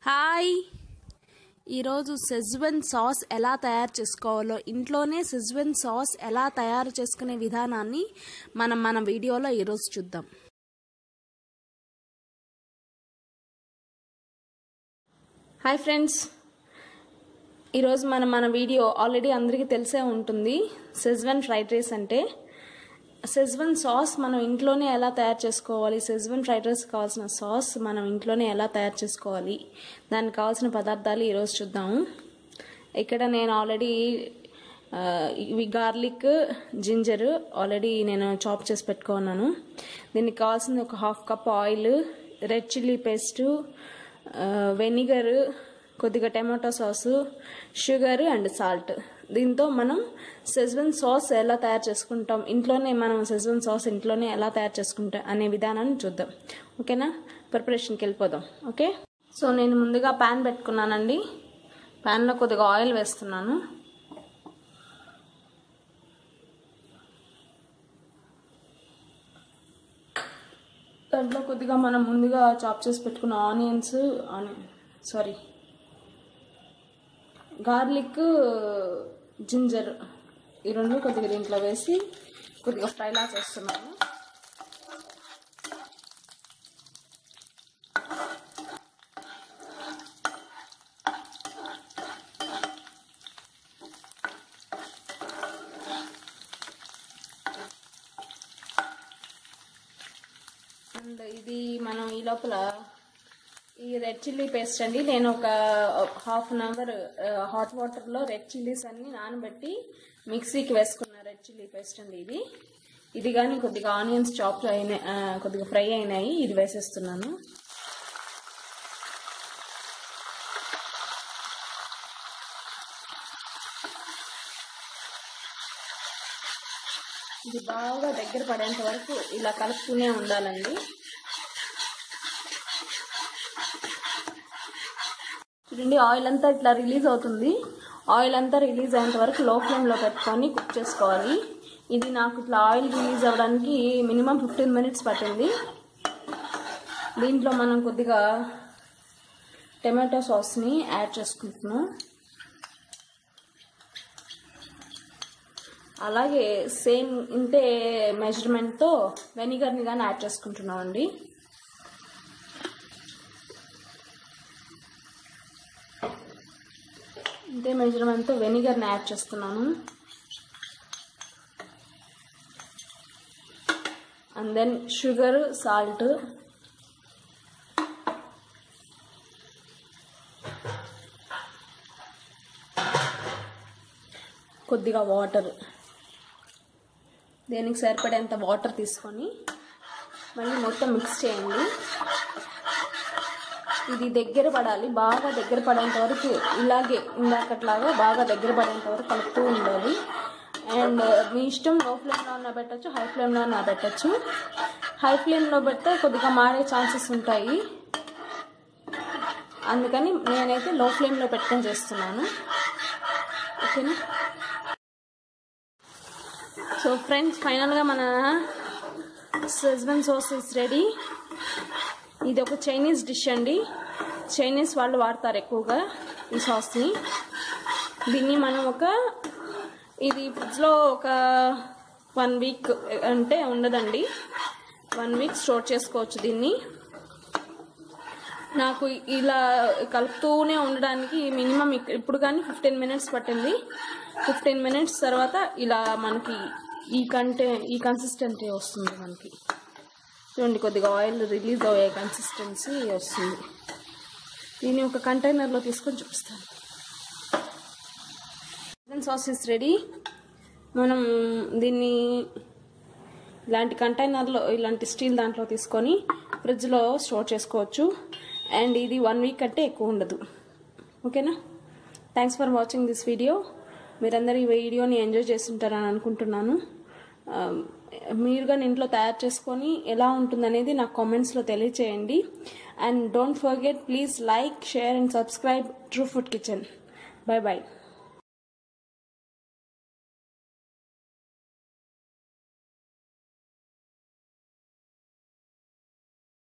hi ఈరోజు సెజ్వెన్ sauce ఎలా తయారు చేసుకోవాలో ఇంట్లోనే సెజ్వెన్ సాస్ ఎలా తయారు చేసుకునే విధానాన్ని మనం మన వీడియోలో ఈరోజు చూద్దాం హాయ్ ఫ్రెండ్స్ ఈరోజు మనం మన వీడియో ఆల్రెడీ అందరికీ తెలిసే ఉంటుంది సెజ్వెన్ ఫ్రైడ్ రైస్ అంటే సెజ్వన్ సాస్ మనం ఇంట్లోనే ఎలా తయారు చేసుకోవాలి సెజ్వన్ ఫ్రైడ్ రైస్ కావాల్సిన సాస్ మనం ఇంట్లోనే ఎలా తయారు చేసుకోవాలి దానికి కావాల్సిన పదార్థాలు ఈరోజు చూద్దాము ఇక్కడ నేను ఆల్రెడీ ఆ, ఇవి గార్లిక్ జింజర్ ఆల్రెడీ నేను చాప్ చేసి పెట్టుకున్నాను దీనికి కావాల్సింది ఒక half cup oil red chilli paste vinegar కొద్దిగా tomato sauce sugar and salt దీంతో మనం సెజ్వన్ సాస్ ఎలా తయారు చేసుకుంటాం ఇంట్లోనే మనం సెజ్వన్ సాస్ ఇంట్లోనే ఎలా తయారు చేసుకుంటాం అనే విధానాన్ని చూద్దాం ఓకేనా ప్రిపరేషన్కి వెళ్ళిపోదాం ఓకే సో నేను ముందుగా ప్యాన్ పెట్టుకున్నానండి ప్యాన్లో కొద్దిగా ఆయిల్ వేస్తున్నాను దాంట్లో కొద్దిగా మనం ముందుగా చాప్ చేసి పెట్టుకున్న onions onion sorry garlic ginger ఈ రెండు కొద్దిగా దీంట్లో వేసి కొద్దిగా ఫ్రైలా చేస్తున్నాను అండ్ ఇది మనం ఈ లోపల ఈ రెడ్ చిల్లీ పేస్ట్ అండి నేను ఒక హాఫ్ అన్ అవర్ హాట్ వాటర్లో రెడ్ చిల్లీస్ అన్ని నానబెట్టి మిక్సీకి వేసుకున్న రెడ్ చిల్లీ పేస్ట్ అండి ఇది ఇది కానీ కొద్దిగా ఆనియన్స్ చాప్ అయిన ఆ, కొద్దిగా ఫ్రై అయినాయి ఇది వేసేస్తున్నాను ఇది బాగా దగ్గర పడేంత వరకు ఇలా కలుపుతూనే ఉండాలండి చూడండి ఆయిల్ అంతా ఇట్లా రిలీజ్ అవుతుంది ఆయిల్ అంతా రిలీజ్ అయ్యేంత వరకు లో ఫ్లేమ్లో పెట్టుకొని కుక్ చేసుకోవాలి ఇది నాకు ఇట్లా ఆయిల్ రిలీజ్ అవ్వడానికి మినిమం ఫిఫ్టీన్ మినిట్స్ పట్టింది దీంట్లో మనం కొద్దిగా టమాటో సాస్ని యాడ్ చేసుకుంటున్నాం అలాగే సేమ్ ఇంతే మెజర్మెంట్తో వెనిగర్ని కానీ యాడ్ చేసుకుంటున్నాం అండి ఇంతే మెజర్మెంట్తో వెనిగర్ని యాడ్ చేస్తున్నాను అండ్ దెన్ షుగర్ సాల్ట్ కొద్దిగా వాటర్ దేనికి సరిపడేంత వాటర్ తీసుకొని మళ్ళీ మొత్తం మిక్స్ చేయండి ఇది దగ్గర పడాలి బాగా దగ్గర పడేంత వరకు ఇలాగే ఇందాకట్లాగా బాగా దగ్గర పడేంత వరకు కలుపుతూ ఉండాలి అండ్ మీ ఇష్టం లో ఫ్లేమ్లో ఉన్న పెట్టచ్చు హై ఫ్లేమ్లో ఉన్న పెట్టచ్చు హై ఫ్లేమ్లో పెడితే కొద్దిగా మాడే ఛాన్సెస్ ఉంటాయి అందుకని నేనైతే లో ఫ్లేమ్లో పెట్టుకొని చేస్తున్నాను ఓకేనా సో ఫ్రెండ్స్ ఫైనల్గా మన సెజ్వన్ సాస్ ఇస్ రెడీ ఇది ఒక చైనీస్ డిష్ అండి చైనీస్ వాళ్ళు వాడతారు ఎక్కువగా ఈ సాస్ని దీన్ని మనం ఒక ఇది ఫ్రిడ్జ్లో ఒక వన్ వీక్ అంటే ఉండదండి వన్ వీక్ స్టోర్ చేసుకోవచ్చు దీన్ని నాకు ఇలా కలుపుతూనే ఉండడానికి మినిమం ఇప్పుడు కానీ ఫిఫ్టీన్ మినిట్స్ పట్టింది ఫిఫ్టీన్ మినిట్స్ తర్వాత ఇలా మనకి ఈ కంటే ఈ కన్సిస్టెన్సీ వస్తుంది మనకి చూడండి కొద్దిగా ఆయిల్ రిలీజ్ అయ్యే కన్సిస్టెన్సీ వస్తుంది దీన్ని ఒక కంటైనర్లో తీసుకొని చూపిస్తాను చికెన్ సాస్ ఇస్ రెడీ మనం దీన్ని ఇలాంటి కంటైనర్లో ఇలాంటి స్టీల్ దాంట్లో తీసుకొని ఫ్రిడ్జ్లో స్టోర్ చేసుకోవచ్చు అండ్ ఇది వన్ వీక్ అంటే ఎక్కువ ఉండదు ఓకేనా thanks for watching this video మీరందరూ ఈ వీడియోని ఎంజాయ్ చేస్తుంటారని అనుకుంటున్నాను ఆ, మీరు కానీ ఇంట్లో తయారు చేసుకొని ఎలా ఉంటుందనేది నాకు కామెంట్స్లో తెలియచేయండి and don't forget please like share and subscribe true food kitchen bye bye